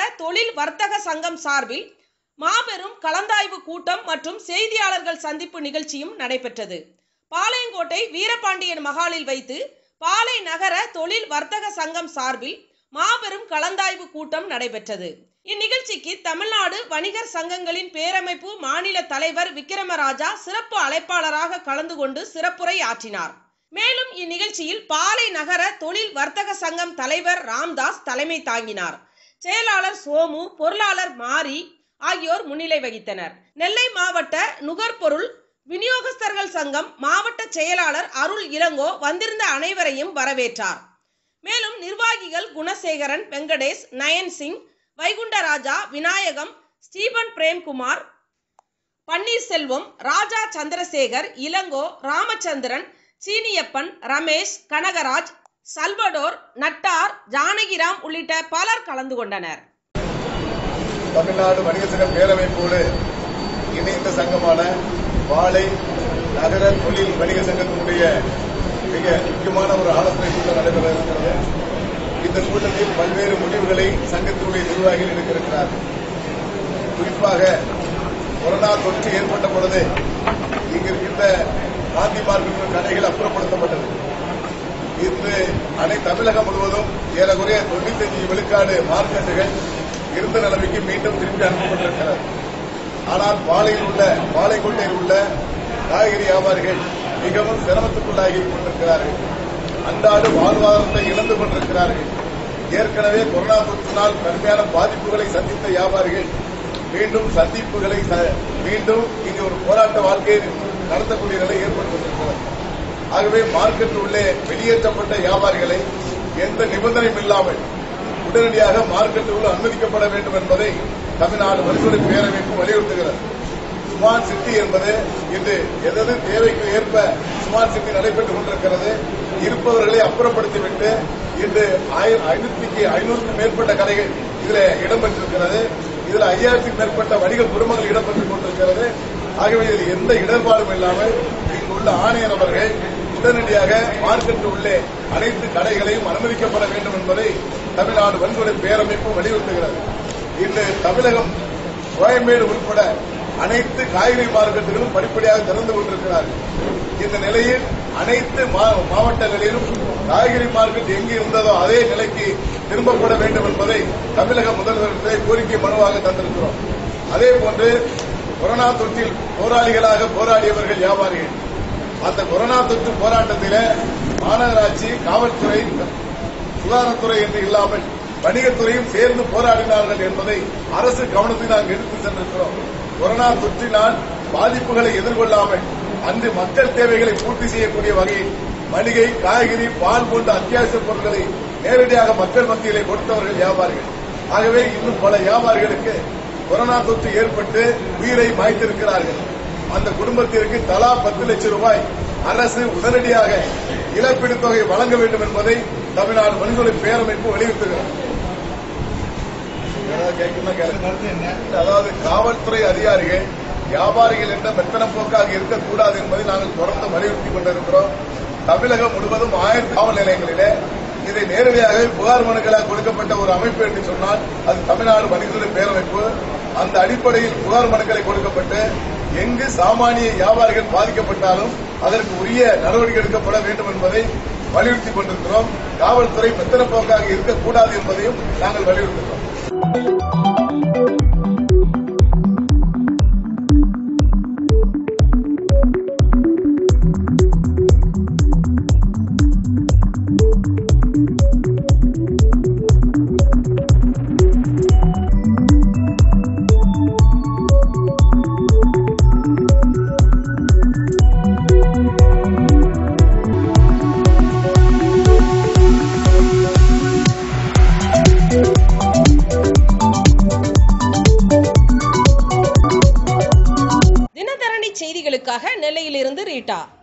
தொழில் வர்த்தக சங்கம் சார்பில் மாபெரும் கலந்தாய்வு கூட்டம் மற்றும் செய்தியாளர்கள் சந்திப்பு நிகழ்ச்சியும் நடைபெற்றது பாளையங்கோட்டை வீரபாண்டியன் மகாலில் வைத்து பாலை நகர தொழில் வர்த்தக சங்கம் சார்பில் மாபெரும் கலந்தாய்வு கூட்டம் நடைபெற்றது இந்நிகழ்ச்சிக்கு தமிழ்நாடு வணிகர் சங்கங்களின் பேரமைப்பு மாநில தலைவர் விக்ரமராஜா சிறப்பு அழைப்பாளராக கலந்து கொண்டு சிறப்புரை ஆற்றினார் மேலும் இந்நிகழ்ச்சியில் பாலை நகர தொழில் வர்த்தக சங்கம் தலைவர் ராம்தாஸ் தலைமை தாங்கினார் செயலாளர் சோமு பொருளாளர் மாரி ஆகியோர் முன்னிலை வகித்தனர் நெல்லை மாவட்ட நுகர்பொருள் விநியோகஸ்தர்கள் சங்கம் மாவட்ட செயலாளர் அருள் இளங்கோ வந்திருந்த அனைவரையும் வரவேற்றார் மேலும் நிர்வாகிகள் குணசேகரன் வெங்கடேஷ் நயன் சிங் வைகுண்டராஜா விநாயகம் ஸ்டீபன் பிரேம்குமார் பன்னீர்செல்வம் ராஜா சந்திரசேகர் இளங்கோ ராமச்சந்திரன் சீனியப்பன் ரமேஷ் கனகராஜ் சல்வடோர் நட்டார் ஜானகிராம் உள்ளிட்ட பலர் கலந்து கொண்டனர் தமிழ்நாடு வணிக சங்க பேரமைப்போடு இணைந்த சங்கமான வாழை நகர தொழில் வணிக சங்கத்தினுடைய மிக முக்கியமான ஒரு ஆலோசனை கூட்டம் நடைபெற இருக்கிறது இந்த கூட்டத்தில் பல்வேறு முடிவுகளை சங்கத்தினுடைய நிர்வாகிகள் எடுத்திருக்கிறார்கள் குறிப்பாக கொரோனா தொற்று ஏற்பட்ட பொழுது இங்கு இருக்கின்ற காந்தி மார்க்கெட் கடைகள் அப்புறப்படுத்தப்பட்டது இன்று அனை தமிழகம் முழுவதும் ஏறக்குறைய தொண்ணூத்தஞ்சு விழுக்காடு மார்க்கெட்டுகள் இருந்த நிலைமைக்கு மீண்டும் திருப்பி அனுப்பப்பட்டிருக்கிறது ஆனால் பாலையில் உள்ள பாலைக்கோட்டையில் உள்ள காய்கறி வியாபாரிகள் மிகவும் சிரமத்துக்குள்ளாகி கொண்டிருக்கிறார்கள் அன்றாடு வாழ்வாதாரத்தை இழந்து கொண்டிருக்கிறார்கள் ஏற்கனவே கொரோனா தொற்றினால் கடுமையான பாதிப்புகளை சந்தித்த வியாபாரிகள் மீண்டும் சந்திப்புகளை ச- மீண்டும் இங்கு ஒரு போராட்ட வாழ்க்கையை நடத்தக்கூடிய நிலை ஏற்பட்டு கொண்டிருக்கிறது ஆகவே மார்க்கெட்டில் உள்ளே வெளியேற்றப்பட்ட வியாபாரிகளை எந்த நிபந்தனையும் இல்லாமல் உடனடியாக மார்க்கெட்டுக்குள் அனுமதிக்கப்பட வேண்டும் என்பதை தமிழ்நாடு வரிசொலி பேரமைப்பு வலியுறுத்துகிறது ஸ்மார்ட் சிட்டி என்பது இன்று எதது தேவைக்கு ஏற்ப ஸ்மார்ட் சிட்டி நடைபெற்றுக் கொண்டிருக்கிறது இருப்பவர்களை அப்புறப்படுத்திவிட்டு இன்று ஆயிர- ஐநூற்றுக்கு ஐநூறுக்கும் மேற்பட்ட கடைகள் இதில் இடம்பெற்றிருக்கிறது இதில் ஐயாயிரத்துக்கும் மேற்பட்ட வணிக குடும்பங்கள் இடம்பெற்றுக் கொண்டிருக்கிறது ஆகவே இதில் எந்த இடர்பாடும் இல்லாமல் இங்கு உள்ள ஆணையர் அவர்கள் உடனடியாக மார்க்கெட்டில் உள்ளே அனைத்து கடைகளையும் அனுமதிக்கப்பட வேண்டும் என்பதை தமிழ்நாடு வன்கொடை பேரமைப்பு வலியுறுத்துகிறது இன்று தமிழகம் கோயம்பேடு உட்பட அனைத்து காய்கறி மார்க்கெட்டுகளும் படிப்படியாக திறந்து கொண்டிருக்கிறார்கள் இந்த நிலையில் அனைத்து மா- மாவட்டங்களிலும் காய்கறி மார்க்கெட் எங்கு இருந்ததோ அதே நிலைக்கு திரும்பப்பட வேண்டும் என்பதை தமிழக முதல்வர்களை கோரிக்கை மனுவாக தந்திருக்கிறோம் அதே போன்று கொரோனா தொற்றில் போராளிகளாக போராடியவர்கள் வியாபாரிகள் அந்த கொரோனா தொற்று போராட்டத்திலே மாநகராட்சி காவல்துறை சுகாதாரத்துறை என்று இல்லாமல் வணிகத்துறையும் சேர்ந்து போராடினார்கள் என்பதை அரசு கவனத்தில் நாங்கள் எடுத்து சென்றிருக்கிறோம் கொரோனா தொற்றினால் பாதிப்புகளை எதிர்கொள்ளாமல் அன்று மக்கள் தேவைகளை பூர்த்தி செய்யக்கூடிய வகையில் மளிகை காய்கறி பால் போன்ற அத்தியாவசிய பொருட்களை நேரடியாக மக்கள் மத்தியிலே கொடுத்தவர்கள் வியாபாரிகள் ஆகவே இன்னும் பல வியாபாரிகளுக்கு கொரோனா தொற்று ஏற்பட்டு உயிரை மாய்த்திருக்கிறார்கள் அந்த குடும்பத்திற்கு தலா பத்து லட்சம் ரூபாய் அரசு உடனடியாக இழப்பீடு தொகை வழங்க வேண்டும் என்பதை தமிழ்நாடு மனிதொழி பேரமைப்பு வலியுறுத்துகிறது ஏதாவது கேட்கணும்னா கேளுங்க. அதாவது காவல்துறை அதிகாரிகள் வியாபாரிகள் என்ற மெத்தன போக்காக இருக்கக்கூடாது என்பதை நாங்கள் தொடர்ந்து வலியுறுத்திக் கொண்டிருக்கிறோம் தமிழகம் முழுவதும் ஆயிரம் காவல் நிலையங்களிலே இதை நேரடியாக புகார் மனுக்களாக கொடுக்கப்பட்ட ஒரு அமைப்பு என்று சொன்னால் அது தமிழ்நாடு மனிதர்களின் பேரமைப்பு அந்த அடிப்படையில் புகார் மனுக்களை கொடுக்கப்பட்டு எங்கு சாமானிய வியாபாரிகள் பாதிக்கப்பட்டாலும் அதற்கு உரிய நடவடிக்கை எடுக்கப்பட வேண்டும் என்பதை வலியுறுத்திக் கொண்டிருக்கிறோம் காவல்துறை மெத்தன போக்காக இருக்கக்கூடாது என்பதையும் நாங்கள் வலியுறுத்துகிறோம் தினத்தரணி செய்திகளுக்காக நெல்லையிலிருந்து ரீட்டா